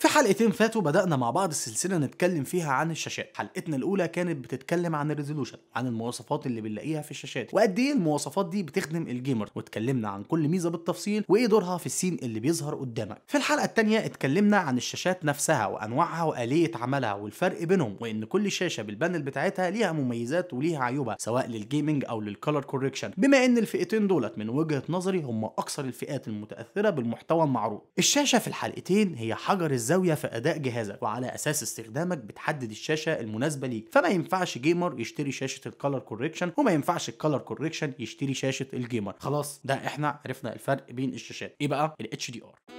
في حلقتين فاتوا بدأنا مع بعض السلسلة نتكلم فيها عن الشاشات حلقتنا الأولى كانت بتتكلم عن الريزولوشن عن المواصفات اللي بنلاقيها في الشاشات وقد إيه المواصفات دي بتخدم الجيمر واتكلمنا عن كل ميزة بالتفصيل وإيه دورها في السين اللي بيظهر قدامك في الحلقة التانية اتكلمنا عن الشاشات نفسها وأنواعها وآلية عملها والفرق بينهم وإن كل شاشة بالبانل بتاعتها ليها مميزات وليها عيوبها سواء للجيمنج أو للكولر كوريكشن بما إن الفئتين دولت من وجهة نظري هم أكثر الفئات المتأثرة بالمحتوى المعروض الشاشة في الحلقتين هي حجر الزاوية في أداء جهازك وعلى أساس استخدامك بتحدد الشاشة المناسبة ليك فما ينفعش جيمر يشتري شاشة الكولر كوريكشن وما ينفعش الكولر كوريكشن يشتري شاشة الجيمر خلاص ده احنا عرفنا الفرق بين الشاشات ايه بقى ال HDR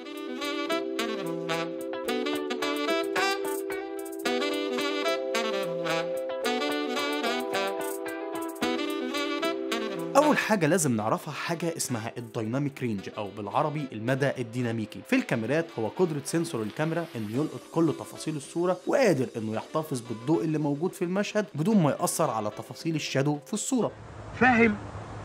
اول حاجه لازم نعرفها حاجه اسمها الدايناميك رينج او بالعربي المدى الديناميكي في الكاميرات هو قدره سنسور الكاميرا انه يلقط كل تفاصيل الصوره وقادر انه يحتفظ بالضوء اللي موجود في المشهد بدون ما ياثر على تفاصيل الشادو في الصوره فاهم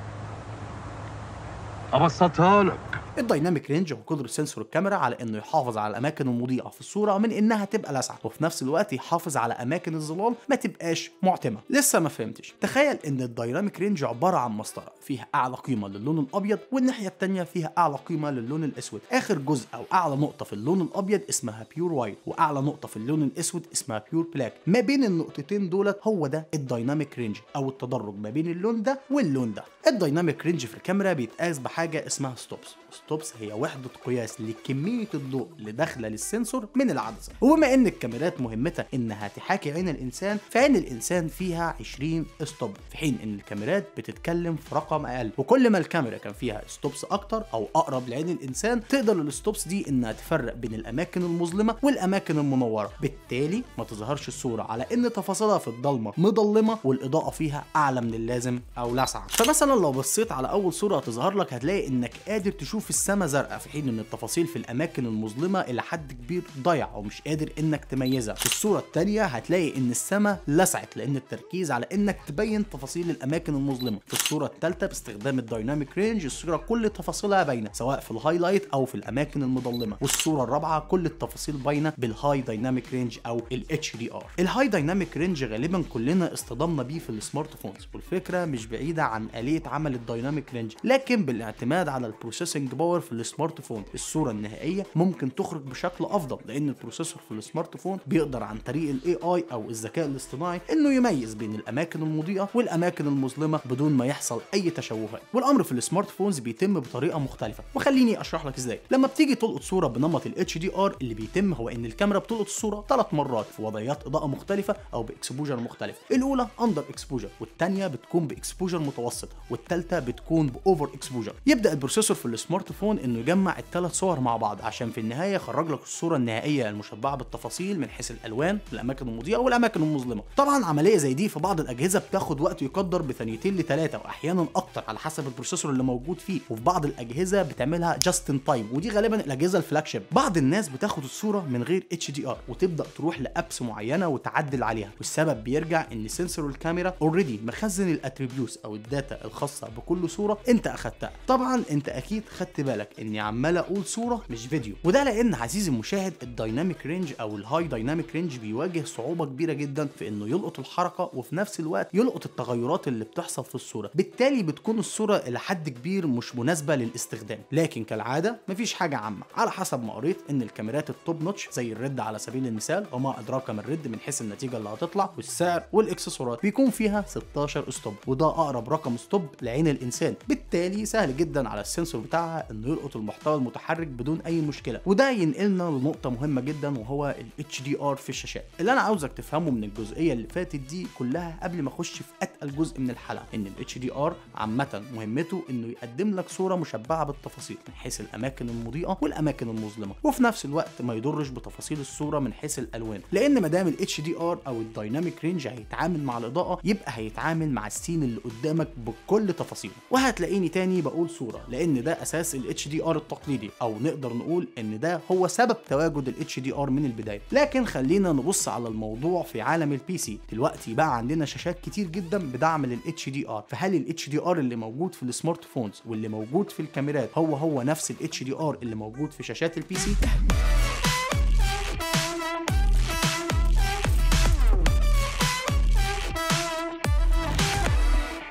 ابسطها لك الدايناميك رينج هو قدره سنسور الكاميرا على انه يحافظ على الاماكن المضيئه في الصوره من انها تبقى لاسعه وفي نفس الوقت يحافظ على اماكن الظلال ما تبقاش معتمه لسه ما فهمتش تخيل ان الدايناميك رينج عباره عن مسطره فيها اعلى قيمه للون الابيض والناحيه الثانيه فيها اعلى قيمه للون الاسود اخر جزء او اعلى نقطه في اللون الابيض اسمها بيور وايت واعلى نقطه في اللون الاسود اسمها بيور بلاك ما بين النقطتين دولت هو ده الدايناميك رينج او التدرج ما بين اللون ده واللون ده الدايناميك رينج في الكاميرا بيتقاس بحاجه اسمها ستوبس ستوبس هي وحده قياس لكميه الضوء اللي داخله للسنسور من العدسه وبما ان الكاميرات مهمتها انها تحاكي عين الانسان فعين الانسان فيها 20 ستوب في حين ان الكاميرات بتتكلم في رقم اقل وكل ما الكاميرا كان فيها ستوبس اكتر او اقرب لعين الانسان تقدر الستوبس دي انها تفرق بين الاماكن المظلمه والاماكن المنوره بالتالي ما تظهرش الصوره على ان تفاصيلها في الضلمه مظلمه والاضاءه فيها اعلى من اللازم او لاسعه فمثلا لو بصيت على اول صوره هتظهر لك هتلاقي انك قادر تشوف السما زرقاء في حين ان التفاصيل في الاماكن المظلمه الى حد كبير ضايعه ومش قادر انك تميزها في الصوره الثانيه هتلاقي ان السما لسعت لان التركيز على انك تبين تفاصيل الاماكن المظلمه في الصوره الثالثه باستخدام الدايناميك رينج الصوره كل تفاصيلها باينه سواء في الهايلايت او في الاماكن المظلمه والصوره الرابعه كل التفاصيل باينه بالهاي دايناميك رينج او الاتش دي ار الهاي دايناميك رينج غالبا كلنا اصطدمنا بيه في السمارت فونز والفكره مش بعيده عن اليه عمل الدايناميك رينج لكن بالاعتماد على البروسيسنج باور في السمارت فون الصوره النهائيه ممكن تخرج بشكل افضل لان البروسيسور في السمارت فون بيقدر عن طريق الاي اي او الذكاء الاصطناعي انه يميز بين الاماكن المضيئه والاماكن المظلمه بدون ما يحصل اي تشوهات والامر في السمارت فونز بيتم بطريقه مختلفه وخليني اشرح لك ازاي لما بتيجي تلقط صوره بنمط الاتش دي ار اللي بيتم هو ان الكاميرا بتلقط الصوره ثلاث مرات في وضعيات اضاءه مختلفه او باكسبوجر مختلف الاولى اندر اكسبوجر والثانيه بتكون باكسبوجر متوسط والثالثه بتكون باوفر اكسبوجر يبدا البروسيسور في السمارت فون انه يجمع الثلاث صور مع بعض عشان في النهايه يخرج لك الصوره النهائيه المشبعه بالتفاصيل من حيث الالوان الاماكن المضيئه والاماكن المظلمه طبعا عمليه زي دي في بعض الاجهزه بتاخد وقت يقدر بثانيتين لثلاثه واحيانا اكتر على حسب البروسيسور اللي موجود فيه وفي بعض الاجهزه بتعملها جاست ان تايم ودي غالبا الاجهزه الفلاج شيب بعض الناس بتاخد الصوره من غير اتش دي ار وتبدا تروح لابس معينه وتعدل عليها والسبب بيرجع ان سنسور الكاميرا اوريدي مخزن الاتريبيوتس او الداتا الخاصه بكل صوره انت اخدتها طبعا انت اكيد خدت بالك اني عمال اقول صوره مش فيديو وده لان عزيزي المشاهد الدايناميك رينج او الهاي دايناميك رينج بيواجه صعوبه كبيره جدا في انه يلقط الحركه وفي نفس الوقت يلقط التغيرات اللي بتحصل في الصوره بالتالي بتكون الصوره الى حد كبير مش مناسبه للاستخدام لكن كالعاده مفيش حاجه عامه على حسب ما قريت ان الكاميرات التوب نوتش زي الريد على سبيل المثال وما ادراك ما الريد من حيث النتيجه اللي هتطلع والسعر والاكسسوارات بيكون فيها 16 ستوب وده اقرب رقم ستوب لعين الانسان بالتالي سهل جدا على السنسور بتاعها انه يلقط المحتوى المتحرك بدون اي مشكله وده ينقلنا لنقطه مهمه جدا وهو الاتش دي ار في الشاشات اللي انا عاوزك تفهمه من الجزئيه اللي فاتت دي كلها قبل ما اخش في اتقل جزء من الحلقه ان الاتش دي ار عامه مهمته انه يقدم لك صوره مشبعه بالتفاصيل من حيث الاماكن المضيئه والاماكن المظلمه وفي نفس الوقت ما يضرش بتفاصيل الصوره من حيث الالوان لان ما دام الاتش دي ار او الدايناميك رينج هيتعامل مع الاضاءه يبقى هيتعامل مع السين اللي قدامك بكل تفاصيله وهتلاقيني تاني بقول صوره لان ده اساس الاتش دي ار التقليدي او نقدر نقول ان ده هو سبب تواجد الاتش دي ار من البدايه لكن خلينا نبص على الموضوع في عالم البي سي دلوقتي بقى عندنا شاشات كتير جدا بدعم للاتش دي ار فهل الاتش دي ار اللي موجود في السمارت فونز واللي موجود في الكاميرات هو هو نفس الاتش دي ار اللي موجود في شاشات البي سي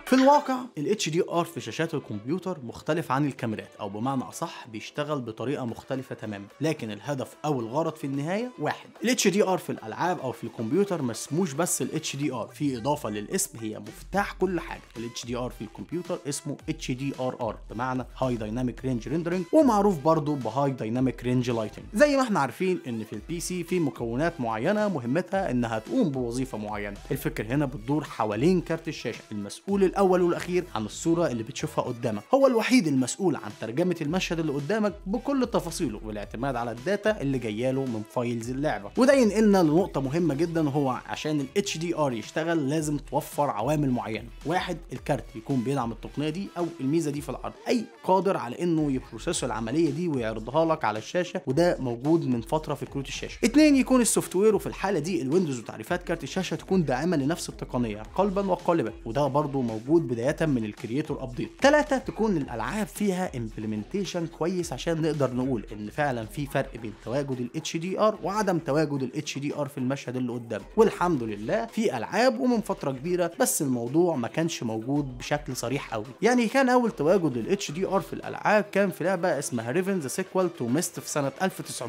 في الواقع ال HDR في شاشات الكمبيوتر مختلف عن الكاميرات او بمعنى اصح بيشتغل بطريقه مختلفه تماما لكن الهدف او الغرض في النهايه واحد ال HDR في الالعاب او في الكمبيوتر ما اسموش بس ال HDR في اضافه للاسم هي مفتاح كل حاجه ال HDR في الكمبيوتر اسمه HDRR بمعنى هاي دايناميك رينج ريندرنج ومعروف برضه بهاي دايناميك رينج لايتنج زي ما احنا عارفين ان في البي سي في مكونات معينه مهمتها انها تقوم بوظيفه معينه الفكر هنا بتدور حوالين كارت الشاشه المسؤول الاول والاخير عن الصوره اللي بتشوفها قدامك هو الوحيد المسؤول عن ترجمه المشهد اللي قدامك بكل تفاصيله والاعتماد على الداتا اللي جايه له من فايلز اللعبه وده ينقلنا لنقطه مهمه جدا هو عشان ال HDR يشتغل لازم توفر عوامل معينه واحد الكارت يكون بيدعم التقنيه دي او الميزه دي في العرض اي قادر على انه يبروسيسوا العمليه دي ويعرضها لك على الشاشه وده موجود من فتره في كروت الشاشه اتنين يكون السوفت وير وفي الحاله دي الويندوز وتعريفات كارت الشاشه تكون داعمه لنفس التقنيه قلبا وقالبا وده برضو موجود بدايه من الكرييتور ابديت ثلاثة تكون الالعاب فيها امبلمنتيشن كويس عشان نقدر نقول ان فعلا في فرق بين تواجد ال HDR وعدم تواجد ال HDR في المشهد اللي قدامك والحمد لله في العاب ومن فتره كبيره بس الموضوع ما كانش موجود بشكل صريح قوي يعني كان اول تواجد لل HDR في الالعاب كان في لعبه اسمها ريفن ذا سيكوال تو ميست في سنه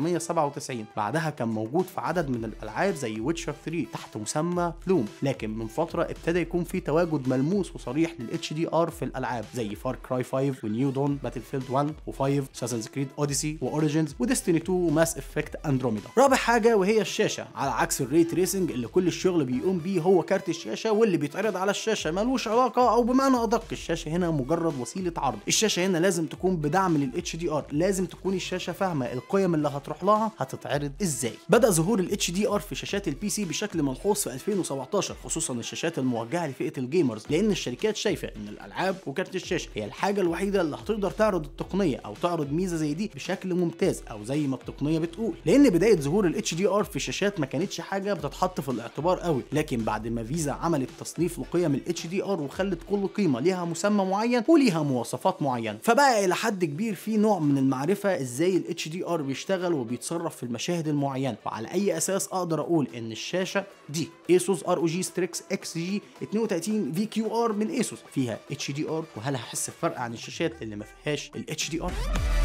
1997 بعدها كان موجود في عدد من الالعاب زي ويتشر 3 تحت مسمى بلوم لكن من فتره ابتدى يكون في تواجد ملموس وصريح لل HDR في الالعاب زي فار كراي 5 ونيو دون باتل فيلد 1 و5 ساسنز كريد اوديسي واوريجنز وديستني 2 وماس افكت اندروميدا رابع حاجه وهي الشاشه على عكس الري تريسنج اللي كل الشغل بيقوم بيه هو كارت الشاشه واللي بيتعرض على الشاشه ملوش علاقه او بمعنى ادق الشاشه هنا مجرد وسيله عرض الشاشه هنا لازم تكون بدعم لل HDR لازم تكون الشاشه فاهمه القيم اللي هتروح لها هتتعرض ازاي بدا ظهور ال HDR في شاشات البي سي بشكل ملحوظ في 2017 خصوصا الشاشات الموجهه لفئه الجيمرز لان الشركات شايفه ان الالعاب وكارت الشاشه هي الحاجه الوحيده اللي هتقدر تعرض التقنيه او تعرض ميزه زي دي بشكل ممتاز او زي ما التقنيه بتقول لان بدايه ظهور ال HDR في الشاشات ما كانتش حاجه بتتحط في الاعتبار قوي لكن بعد ما فيزا عملت تصنيف لقيم ال HDR وخلت كل قيمه ليها مسمى معين وليها مواصفات معينه فبقى الى حد كبير في نوع من المعرفه ازاي ال HDR بيشتغل وبيتصرف في المشاهد المعينه وعلى اي اساس اقدر اقول ان الشاشه دي ايسوس ار او جي ستريكس اكس جي 32 في كيو ار من ايسوس فيها اتش دي ار وهل هحس بفرق عن الشاشات اللي ما فيهاش الاتش دي ار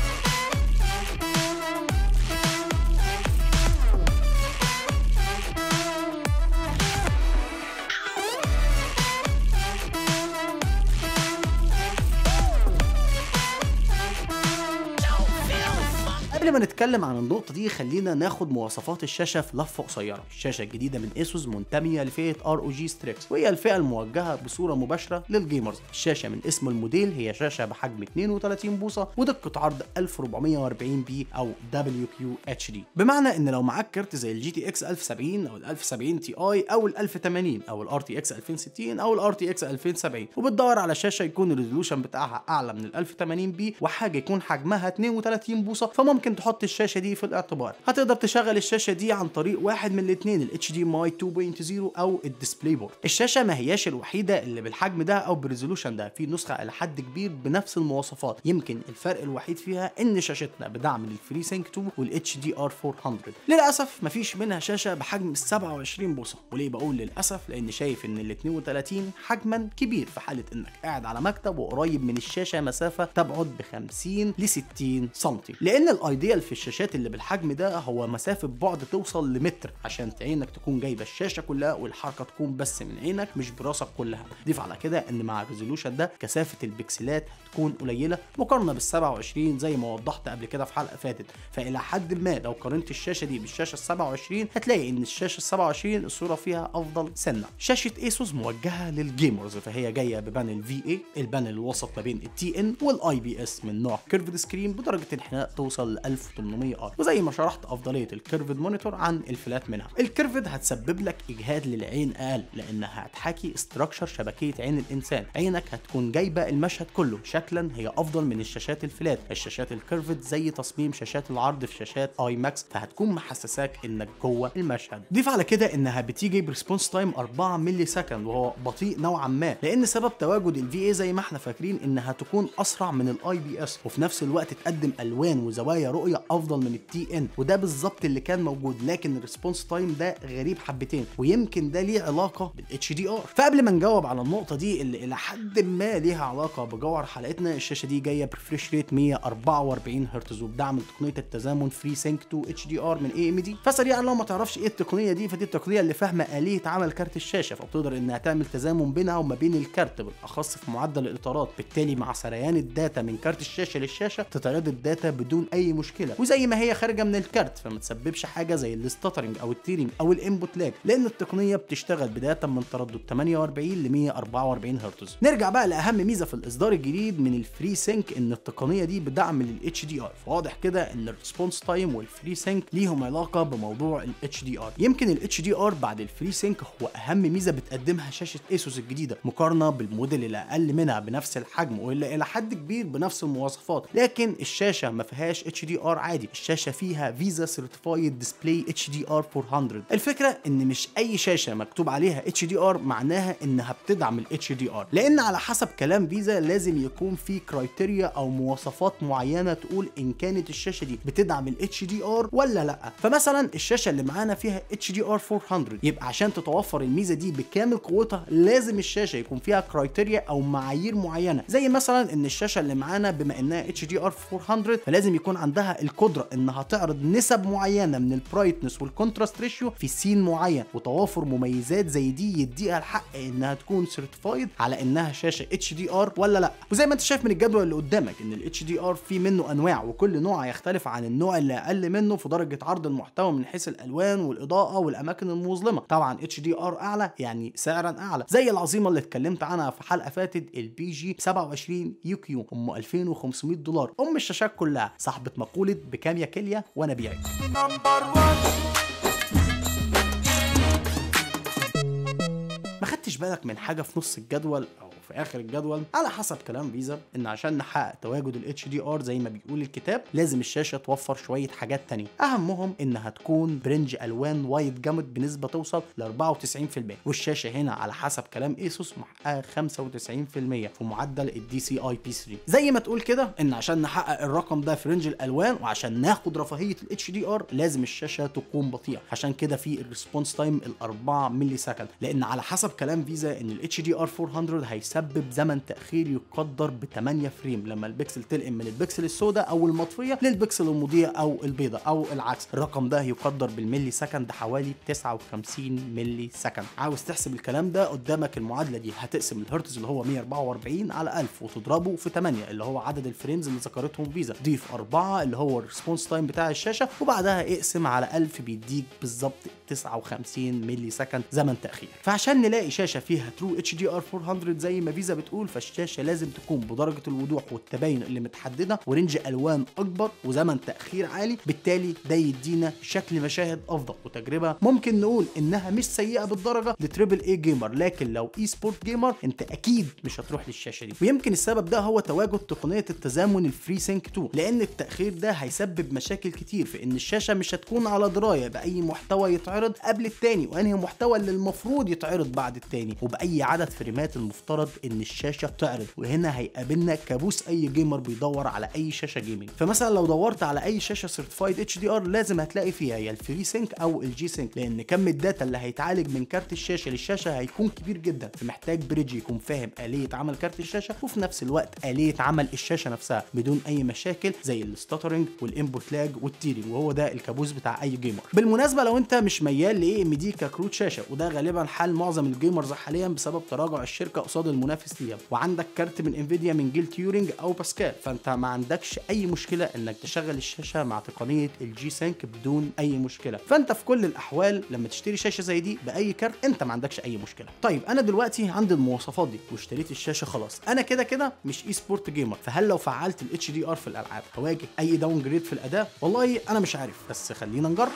قبل ما نتكلم عن النقطة دي خلينا ناخد مواصفات الشاشة في لفة قصيرة، الشاشة الجديدة من ايسوس منتمية لفئة ار او جي ستريكس وهي الفئة الموجهة بصورة مباشرة للجيمرز، الشاشة من اسم الموديل هي شاشة بحجم 32 بوصة ودقة عرض 1440 بي او دبليو كيو اتش دي، بمعنى ان لو معاك كارت زي الجي تي اكس 1070 او ال 1070 تي اي او ال 1080 او الار تي اكس 2060 او الار تي اكس 2070 وبتدور على شاشة يكون الريزولوشن بتاعها اعلى من ال 1080 بي وحاجة يكون حجمها 32 بوصة فممكن تحط الشاشه دي في الاعتبار هتقدر تشغل الشاشه دي عن طريق واحد من الاثنين ال HDMI 2.0 او الديسبلاي بورد الشاشه ما هياش الوحيده اللي بالحجم ده او بالريزولوشن ده في نسخه الى حد كبير بنفس المواصفات يمكن الفرق الوحيد فيها ان شاشتنا بدعم للفري سينك 2 والاتش دي ار 400 للاسف مفيش منها شاشه بحجم ال 27 بوصه وليه بقول للاسف لان شايف ان ال 32 حجما كبير في حاله انك قاعد على مكتب وقريب من الشاشه مسافه تبعد ب 50 ل 60 سم لان الايديال في الشاشات اللي بالحجم ده هو مسافه بعد توصل لمتر عشان عينك تكون جايبه الشاشه كلها والحركه تكون بس من عينك مش براسك كلها ضيف على كده ان مع الريزولوشن ده كثافه البكسلات هتكون قليله مقارنه بال 27 زي ما وضحت قبل كده في حلقه فاتت فالى حد ما لو قارنت الشاشه دي بالشاشه ال 27 هتلاقي ان الشاشه ال 27 الصوره فيها افضل سنه شاشه ايسوس موجهه للجيمرز فهي جايه ببانل في اي البانل الوسط ما بين التي ان والاي بي اس من نوع كيرفد سكرين بدرجه انحناء توصل ل 1800 ار وزي ما شرحت افضليه الكيرفد مونيتور عن الفلات منها الكيرفد هتسبب لك اجهاد للعين اقل لانها هتحاكي استراكشر شبكيه عين الانسان عينك هتكون جايبه المشهد كله شكلا هي افضل من الشاشات الفلات الشاشات الكيرفد زي تصميم شاشات العرض في شاشات اي ماكس فهتكون محسساك انك جوه المشهد ضيف على كده انها بتيجي بريسبونس تايم 4 ملي سكند وهو بطيء نوعا ما لان سبب تواجد الفي اي زي ما احنا فاكرين انها تكون اسرع من الاي بي اس وفي نفس الوقت تقدم الوان وزوايا رؤيه رؤيه افضل من التي ان وده بالظبط اللي كان موجود لكن الريسبونس تايم ده غريب حبتين ويمكن ده ليه علاقه بالاتش دي ار فقبل ما نجاوب على النقطه دي اللي الى حد ما ليها علاقه بجوهر حلقتنا الشاشه دي جايه بريفريش ريت 144 هرتز وبدعم تقنيه التزامن فري سينك 2 اتش دي ار من اي ام دي فسريعا لو ما تعرفش ايه التقنيه دي فدي التقنيه اللي فاهمه اليه عمل كارت الشاشه فبتقدر انها تعمل تزامن بينها وما بين الكارت بالاخص في معدل الاطارات بالتالي مع سريان الداتا من كارت الشاشه للشاشه تتعرض الداتا بدون اي مشكله وزي ما هي خارجه من الكارت فما تسببش حاجه زي الستاترنج او التيرنج او الانبوت لاج لان التقنيه بتشتغل بدايه من تردد 48 ل 144 هرتز نرجع بقى لاهم ميزه في الاصدار الجديد من الفري سينك ان التقنيه دي بدعم للاتش دي ار فواضح كده ان الريسبونس تايم والفري سينك ليهم علاقه بموضوع الاتش دي ار يمكن الاتش دي ار بعد الفري سينك هو اهم ميزه بتقدمها شاشه ايسوس الجديده مقارنه بالموديل اللي اقل منها بنفس الحجم واللي الى حد كبير بنفس المواصفات لكن الشاشه ما فيهاش اتش دي ار عادي الشاشه فيها فيزا سيرتيفايد ديسبلاي اتش دي ار 400 الفكره ان مش اي شاشه مكتوب عليها اتش دي ار معناها انها بتدعم الاتش دي ار لان على حسب كلام فيزا لازم يكون في كرايتيريا او مواصفات معينه تقول ان كانت الشاشه دي بتدعم الاتش دي ار ولا لا فمثلا الشاشه اللي معانا فيها اتش دي ار 400 يبقى عشان تتوفر الميزه دي بكامل قوتها لازم الشاشه يكون فيها كرايتيريا او معايير معينه زي مثلا ان الشاشه اللي معانا بما انها اتش دي ار 400 فلازم يكون عندها القدره انها تعرض نسب معينه من البرايتنس والكونتراست ريشيو في سين معين وتوافر مميزات زي دي يديها الحق انها تكون سيرتيفايد على انها شاشه اتش دي ار ولا لا وزي ما انت شايف من الجدول اللي قدامك ان الاتش دي ار في منه انواع وكل نوع يختلف عن النوع اللي اقل منه في درجه عرض المحتوى من حيث الالوان والاضاءه والاماكن المظلمه طبعا اتش دي ار اعلى يعني سعرا اعلى زي العظيمه اللي اتكلمت عنها في حلقه فاتت البي جي 27 يو كيو ام 2500 دولار ام الشاشات كلها صاحبه مقوله بكام يا كليه وانا بيعك ما خدتش بالك من حاجه في نص الجدول او في اخر الجدول على حسب كلام فيزا ان عشان نحقق تواجد الاتش دي ار زي ما بيقول الكتاب لازم الشاشه توفر شويه حاجات تانية اهمهم انها تكون برنج الوان وايد جامد بنسبه توصل ل 94% والشاشه هنا على حسب كلام ايسوس محققه 95% في معدل الدي سي اي بي 3 زي ما تقول كده ان عشان نحقق الرقم ده في رينج الالوان وعشان ناخد رفاهيه الاتش دي ار لازم الشاشه تكون بطيئه عشان كده في الريسبونس تايم ال 4 ملي سكند لان على حسب كلام فيزا ان الاتش دي ار 400 هيسبب زمن تاخير يقدر ب 8 فريم لما البكسل تلقم من البكسل السوداء او المطفيه للبكسل المضيء او البيضاء او العكس الرقم ده يقدر بالملي سكند حوالي 59 ملي سكند عاوز تحسب الكلام ده قدامك المعادله دي هتقسم الهرتز اللي هو 144 على 1000 وتضربه في 8 اللي هو عدد الفريمز اللي ذكرتهم فيزا ضيف 4 اللي هو الريسبونس تايم بتاع الشاشه وبعدها اقسم على 1000 بيديك بالظبط 59 ملي سكند زمن تاخير فعشان نلاقي شاشه فيها ترو اتش دي ار 400 زي ما فيزا بتقول فالشاشه لازم تكون بدرجه الوضوح والتباين اللي متحدده ورينج الوان اكبر وزمن تاخير عالي بالتالي ده يدينا شكل مشاهد افضل وتجربه ممكن نقول انها مش سيئه بالدرجه لتريبل اي جيمر لكن لو اي سبورت جيمر انت اكيد مش هتروح للشاشه دي ويمكن السبب ده هو تواجد تقنيه التزامن الفري سينك 2 لان التاخير ده هيسبب مشاكل كتير في ان الشاشه مش هتكون على درايه باي محتوى يتعرض قبل التاني وانهي محتوى اللي المفروض يتعرض بعد التاني وباي عدد فريمات المفترض ان الشاشه تعرض وهنا هيقابلنا كابوس اي جيمر بيدور على اي شاشه جيمنج فمثلا لو دورت على اي شاشه سيرتيفايد اتش دي ار لازم هتلاقي فيها يا الفري سينك او الجي سينك لان كم الداتا اللي هيتعالج من كارت الشاشه للشاشه هيكون كبير جدا فمحتاج بريدج يكون فاهم اليه عمل كارت الشاشه وفي نفس الوقت اليه عمل الشاشه نفسها بدون اي مشاكل زي الستاترنج والانبوت لاج والتيرنج وهو ده الكابوس بتاع اي جيمر بالمناسبه لو انت مش ميال لاي ام دي ككروت شاشه وده غالبا حال معظم الجيمرز حاليا بسبب تراجع الشركه قصاد المنافس ليها وعندك كارت من انفيديا من جيل تيورينج او باسكال فانت ما عندكش اي مشكله انك تشغل الشاشه مع تقنيه الجي سينك بدون اي مشكله فانت في كل الاحوال لما تشتري شاشه زي دي باي كارت انت ما عندكش اي مشكله طيب انا دلوقتي عندي المواصفات دي واشتريت الشاشه خلاص انا كده كده مش اي سبورت جيمر فهل لو فعلت الاتش دي ار في الالعاب هواجه اي داون جريد في الاداء والله انا مش عارف بس خلينا نجرب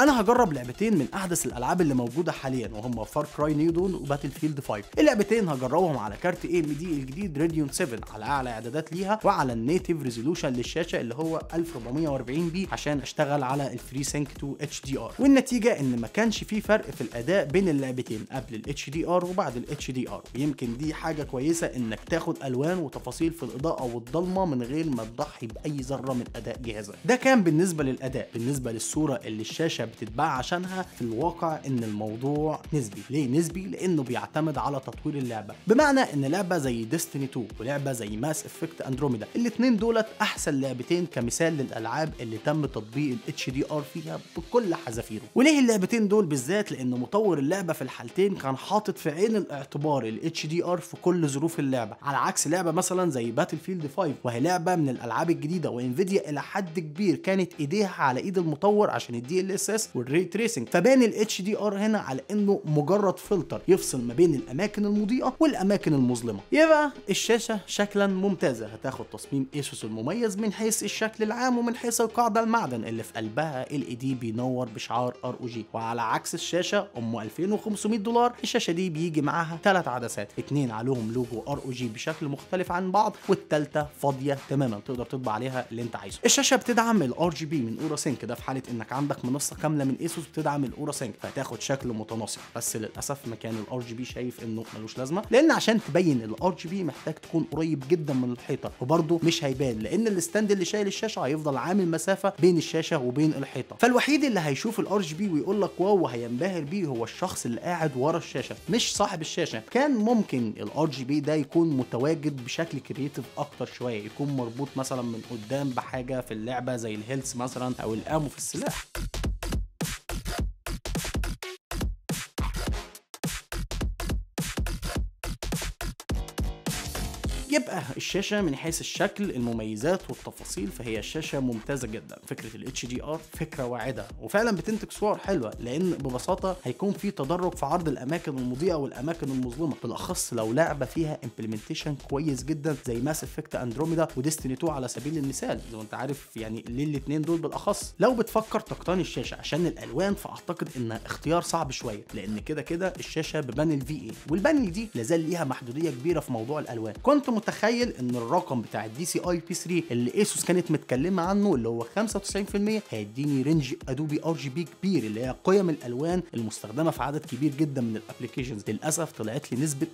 انا هجرب لعبتين من احدث الالعاب اللي موجوده حاليا وهم فار كراي نيو دون وباتل فيلد 5 اللعبتين هجربهم على كارت اي ام دي الجديد راديون 7 على اعلى اعدادات ليها وعلى النيتيف ريزولوشن للشاشه اللي هو 1440 بي عشان اشتغل على الفري سينك 2 اتش دي ار والنتيجه ان ما كانش في فرق في الاداء بين اللعبتين قبل الاتش دي ار وبعد الاتش دي ار ويمكن دي حاجه كويسه انك تاخد الوان وتفاصيل في الاضاءه والضلمه من غير ما تضحي باي ذره من اداء جهازك ده كان بالنسبه للاداء بالنسبه للصوره اللي الشاشه بتتباع عشانها في الواقع ان الموضوع نسبي ليه نسبي لانه بيعتمد على تطوير اللعبه بمعنى ان لعبه زي ديستني 2 ولعبه زي ماس افكت اندروميدا الاثنين دولت احسن لعبتين كمثال للالعاب اللي تم تطبيق الاتش دي ار فيها بكل حذافيره وليه اللعبتين دول بالذات لان مطور اللعبه في الحالتين كان حاطط في عين الاعتبار الاتش دي ار في كل ظروف اللعبه على عكس لعبه مثلا زي باتل فيلد 5 وهي لعبه من الالعاب الجديده وانفيديا الى حد كبير كانت ايديها على ايد المطور عشان الدي ال اس اس والري تريسنج فبان الاتش دي ار هنا على انه مجرد فلتر يفصل ما بين الاماكن المضيئه والاماكن المظلمه يبقى الشاشه شكلا ممتازه هتاخد تصميم ايسوس المميز من حيث الشكل العام ومن حيث القاعده المعدن اللي في قلبها ال اي دي بينور بشعار ار او جي وعلى عكس الشاشه ام 2500 دولار الشاشه دي بيجي معاها ثلاث عدسات اتنين عليهم لوجو ار او جي بشكل مختلف عن بعض والثالثه فاضيه تماما تقدر تطبع عليها اللي انت عايزه الشاشه بتدعم الار جي بي من اورا سينك ده في حاله انك عندك منصه كامله من ايسوس بتدعم الاورا سينك فهتاخد شكل متناسق بس للاسف مكان الار جي بي شايف انه ملوش لازمه لان عشان تبين الار جي بي محتاج تكون قريب جدا من الحيطه وبرده مش هيبان لان الستاند اللي شايل الشاشه هيفضل عامل مسافه بين الشاشه وبين الحيطه فالوحيد اللي هيشوف الار جي بي ويقول لك واو وهينبهر بيه هو الشخص اللي قاعد ورا الشاشه مش صاحب الشاشه كان ممكن الار جي بي ده يكون متواجد بشكل كرييتيف اكتر شويه يكون مربوط مثلا من قدام بحاجه في اللعبه زي الهيلث مثلا او الامو في السلاح يبقى الشاشه من حيث الشكل المميزات والتفاصيل فهي الشاشه ممتازه جدا فكره الاتش دي ار فكره واعده وفعلا بتنتج صور حلوه لان ببساطه هيكون في تدرج في عرض الاماكن المضيئه والاماكن المظلمه بالاخص لو لعبه فيها امبلمنتيشن كويس جدا زي ماس افكت اندروميدا وديستني 2 على سبيل المثال زي ما انت عارف يعني ليه الاثنين دول بالاخص لو بتفكر تقتني الشاشه عشان الالوان فاعتقد انها اختيار صعب شويه لان كده كده الشاشه ببانل في اي والبانل دي لازال ليها محدوديه كبيره في موضوع الالوان كنت متخيل ان الرقم بتاع الدي سي اي بي 3 اللي ايسوس كانت متكلمه عنه اللي هو 95% هيديني رينج ادوبي ار جي بي كبير اللي هي قيم الالوان المستخدمه في عدد كبير جدا من الابلكيشنز للاسف طلعت لي نسبه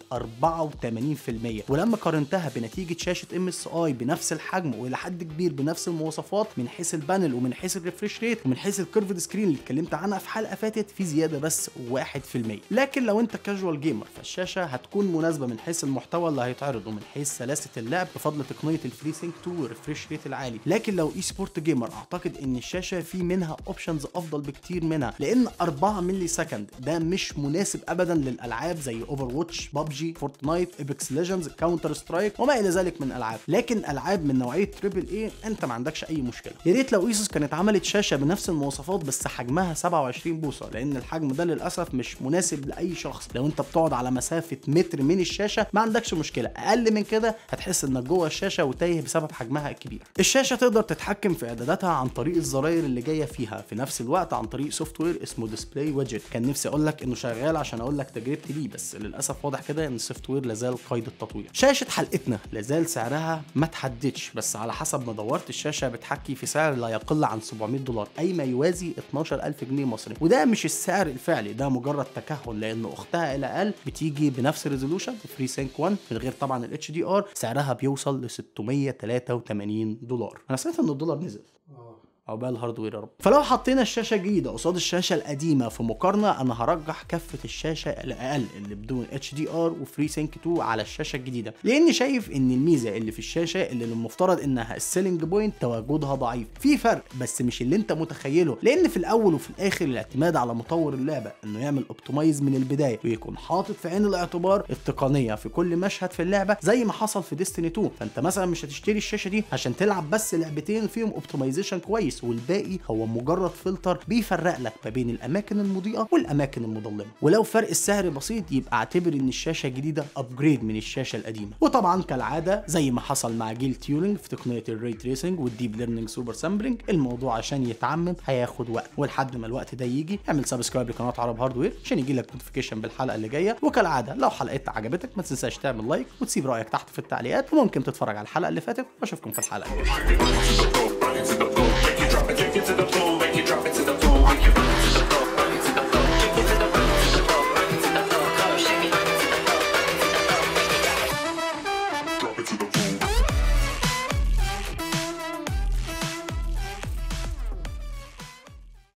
84% ولما قارنتها بنتيجه شاشه ام اس اي بنفس الحجم والى حد كبير بنفس المواصفات من حيث البانل ومن حيث الريفرش ريت ومن حيث الكيرفد سكرين اللي اتكلمت عنها في حلقه فاتت في زياده بس 1% لكن لو انت كاجوال جيمر فالشاشه هتكون مناسبه من حيث المحتوى اللي هيتعرض ومن حيث سلاسه اللعب بفضل تقنيه الفري سينك 2 والريفرش ريت العالي لكن لو اي سبورت جيمر اعتقد ان الشاشه في منها اوبشنز افضل بكتير منها لان 4 ملي سكند ده مش مناسب ابدا للالعاب زي اوفر واتش ببجي فورتنايت ايبكس ليجندز كاونتر سترايك وما الى ذلك من العاب لكن العاب من نوعيه تريبل اي انت ما عندكش اي مشكله يا ريت لو ايسوس كانت عملت شاشه بنفس المواصفات بس حجمها 27 بوصه لان الحجم ده للاسف مش مناسب لاي شخص لو انت بتقعد على مسافه متر من الشاشه ما عندكش مشكله اقل من كده هتحس انك جوه الشاشه وتايه بسبب حجمها الكبير الشاشه تقدر تتحكم في اعداداتها عن طريق الزراير اللي جايه فيها في نفس الوقت عن طريق سوفت وير اسمه ديسبلاي ويدجت كان نفسي اقول لك انه شغال عشان اقول لك تجربتي ليه بس للاسف واضح كده ان السوفت وير لازال قيد التطوير شاشه حلقتنا لازال سعرها ما تحددش بس على حسب ما دورت الشاشه بتحكي في سعر لا يقل عن 700 دولار اي ما يوازي 12000 جنيه مصري وده مش السعر الفعلي ده مجرد تكهن لان اختها الى اقل بتيجي بنفس الريزولوشن فري سينك 1 من غير طبعا الاتش دي ار سعرها بيوصل ل 683 دولار انا سمعت ان الدولار نزل عقبال الهاردوير يا رب فلو حطينا الشاشه الجديده قصاد الشاشه القديمه في مقارنه انا هرجح كفه الشاشه الاقل اللي بدون اتش دي ار وفري سينك 2 على الشاشه الجديده لاني شايف ان الميزه اللي في الشاشه اللي المفترض انها السيلينج بوينت تواجدها ضعيف في فرق بس مش اللي انت متخيله لان في الاول وفي الاخر الاعتماد على مطور اللعبه انه يعمل اوبتمايز من البدايه ويكون حاطط في عين الاعتبار التقنيه في كل مشهد في اللعبه زي ما حصل في ديستني 2 فانت مثلا مش هتشتري الشاشه دي عشان تلعب بس لعبتين فيهم اوبتمايزيشن كويس كويس والباقي هو مجرد فلتر بيفرق لك ما بين الاماكن المضيئه والاماكن المظلمه ولو فرق السعر بسيط يبقى اعتبر ان الشاشه الجديده ابجريد من الشاشه القديمه وطبعا كالعاده زي ما حصل مع جيل تيونينج في تقنيه الري تريسنج والديب ليرنينج سوبر سامبلنج الموضوع عشان يتعمم هياخد وقت ولحد ما الوقت ده يجي اعمل سبسكرايب لقناه عرب هاردوير عشان يجي لك نوتيفيكيشن بالحلقه اللي جايه وكالعاده لو حلقتنا عجبتك ما تنساش تعمل لايك وتسيب رايك تحت في التعليقات وممكن تتفرج على الحلقه اللي فاتت واشوفكم في الحلقه الجايه Run into the floor, make you drop it, take it to the floor, make you drop it to the floor.